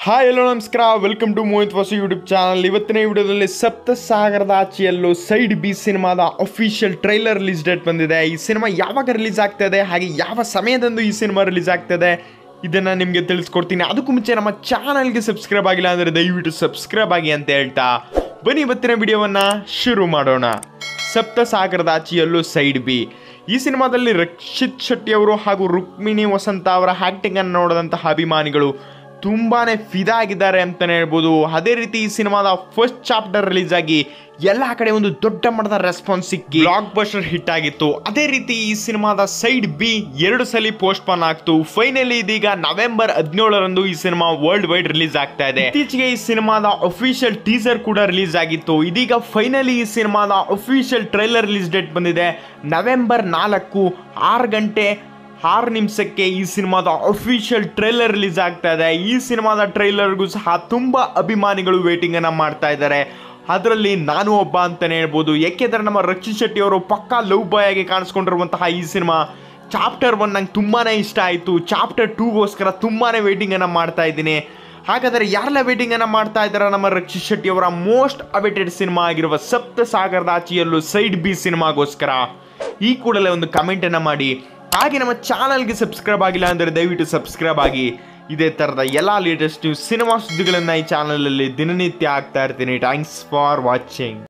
hi hello ನಮಸ್ಕಾರ welcome to Mohit Vasu YouTube channel ಇವತ್ತಿನ ವಿಡಿಯೋದಲ್ಲಿ ಸಪ್ತ ಸಾಗರದ ಆಚೆಯಲ್ಲೂ ಸೈಡ್ ಬಿ ಸಿನಿಮಾದ ಅಫಿಷಿಯಲ್ ಟ್ರೈಲರ್ ರಿಲೀಸ್ ಡೇಟ್ ಬಂದಿದೆ ಈ ಸಿನಿಮಾ ಯಾವಾಗ ರಿಲೀಸ್ ಆಗ್ತದೆ ಹಾಗೆ ಯಾವ ಸಮಯದಂದು ಈ ಸಿನಿಮಾ ರಿಲೀಸ್ ಆಗ್ತದೆ ಇದನ್ನು ನಿಮಗೆ ತಿಳಿಸ್ಕೊಡ್ತೀನಿ ಅದಕ್ಕೂ ಮುಂಚೆ ನಮ್ಮ ಚಾನಲ್ಗೆ ಸಬ್ಸ್ಕ್ರೈಬ್ ಆಗಿಲ್ಲ ಅಂದರೆ ದಯವಿಟ್ಟು ಸಬ್ಸ್ಕ್ರೈಬ್ ಆಗಿ ಅಂತ ಹೇಳ್ತಾ ಬನ್ನಿ ಇವತ್ತಿನ ವಿಡಿಯೋವನ್ನು ಶುರು ಮಾಡೋಣ ಸಪ್ತ ಸಾಗರದ ಆಚೆಯಲ್ಲೂ ಸೈಡ್ ಬಿ ಈ ಸಿನಿಮಾದಲ್ಲಿ ರಕ್ಷಿತ್ ಶೆಟ್ಟಿ ಅವರು ಹಾಗೂ ರುಕ್ಮಿಣಿ ವಸಂತ ಅವರ ಆ್ಯಕ್ಟಿಂಗ್ ಅನ್ನು ನೋಡಿದಂತಹ ಅಭಿಮಾನಿಗಳು ತುಂಬಾನೇ ಫಿದಾ ಆಗಿದ್ದಾರೆ ಅಂತಲೇ ಹೇಳ್ಬೋದು ಅದೇ ರೀತಿ ಈ ಸಿನಿಮಾದ ಫಸ್ಟ್ ಚಾಪ್ಟರ್ ರಿಲೀಸ್ ಆಗಿ ಎಲ್ಲ ಕಡೆ ಒಂದು ದೊಡ್ಡ ಮಟ್ಟದ ರೆಸ್ಪಾನ್ಸ್ ಸಿಕ್ಕಿ ಬ್ಲಾಕ್ ಬಸ್ಟರ್ ಹಿಟ್ ಆಗಿತ್ತು ಅದೇ ರೀತಿ ಈ ಸಿನಿಮಾದ ಸೈಡ್ ಬಿ ಎರಡು ಸಲ ಪೋಸ್ಟ್ ಪಾನ್ ಆಗ್ತು ಫೈನಲಿ ಇದೀಗ ನವೆಂಬರ್ ಹದಿನೇಳರಂದು ಈ ಸಿನಿಮಾ ವರ್ಲ್ಡ್ ವೈಡ್ ರಿಲೀಸ್ ಆಗ್ತಾ ಇದೆ ಇತ್ತೀಚೆಗೆ ಈ ಸಿನಿಮಾದ ಅಫಿಷಿಯಲ್ ಟೀಸರ್ ಕೂಡ ರಿಲೀಸ್ ಆಗಿತ್ತು ಇದೀಗ ಫೈನಲಿ ಈ ಸಿನಿಮಾದ ಅಫಿಷಿಯಲ್ ಟ್ರೈಲರ್ ರಿಲೀಸ್ ಡೇಟ್ ಬಂದಿದೆ ನವೆಂಬರ್ ನಾಲ್ಕು ಆರು ಗಂಟೆ ಆರು ನಿಮಿಷಕ್ಕೆ ಈ ಸಿನಿಮಾದ ಅಫಿಷಿಯಲ್ ಟ್ರೈಲರ್ ರಿಲೀಸ್ ಆಗ್ತಾ ಇದೆ ಈ ಸಿನಿಮಾದ ಟ್ರೈಲರ್ಗೂ ಸಹ ತುಂಬ ಅಭಿಮಾನಿಗಳು ವೇಟಿಂಗ್ ಅನ್ನ ಮಾಡ್ತಾ ಇದ್ದಾರೆ ಅದರಲ್ಲಿ ನಾನು ಒಬ್ಬ ಅಂತಲೇ ಹೇಳ್ಬೋದು ಯಾಕೆಂದರೆ ನಮ್ಮ ರಕ್ಷಿತ್ ಶೆಟ್ಟಿ ಅವರು ಪಕ್ಕಾ ಲವ್ ಬಾಯ್ ಆಗಿ ಕಾಣಿಸ್ಕೊಂಡಿರುವಂತಹ ಈ ಸಿನಿಮಾ ಚಾಪ್ಟರ್ ಒನ್ ನಂಗೆ ತುಂಬಾ ಇಷ್ಟ ಆಯಿತು ಚಾಪ್ಟರ್ ಟೂಗೋಸ್ಕರ ತುಂಬಾ ವೇಟಿಂಗನ್ನು ಮಾಡ್ತಾ ಇದ್ದೀನಿ ಹಾಗಾದರೆ ಯಾರೆಲ್ಲ ವೇಟಿಂಗನ್ನು ಮಾಡ್ತಾ ಇದ್ದಾರೆ ನಮ್ಮ ರಕ್ಷಿತ್ ಶೆಟ್ಟಿ ಅವರ ಮೋಸ್ಟ್ ಅವೇಟೆಡ್ ಸಿನಿಮಾ ಆಗಿರುವ ಸಪ್ತ ಸಾಗರದ ಆಚೆಯಲ್ಲೂ ಸೈಡ್ ಬಿ ಸಿನಿಮಾಗೋಸ್ಕರ ಈ ಕೂಡಲೇ ಒಂದು ಕಮೆಂಟನ್ನು ಮಾಡಿ ಹಾಗೆ ನಮ್ಮ ಚಾನಲ್ಗೆ ಸಬ್ಸ್ಕ್ರೈಬ್ ಆಗಿಲ್ಲ ಅಂದರೆ ದಯವಿಟ್ಟು ಸಬ್ಸ್ಕ್ರೈಬ್ ಆಗಿ ಇದೇ ಥರದ ಎಲ್ಲ ಲೇಟೆಸ್ಟ್ ನ್ಯೂಸ್ ಸಿನಿಮಾ ಸುದ್ದಿಗಳನ್ನು ಈ ಚಾನಲಲ್ಲಿ ದಿನನಿತ್ಯ ಆಗ್ತಾ ಇರ್ತೀನಿ ಥ್ಯಾಂಕ್ಸ್ ಫಾರ್ ವಾಚಿಂಗ್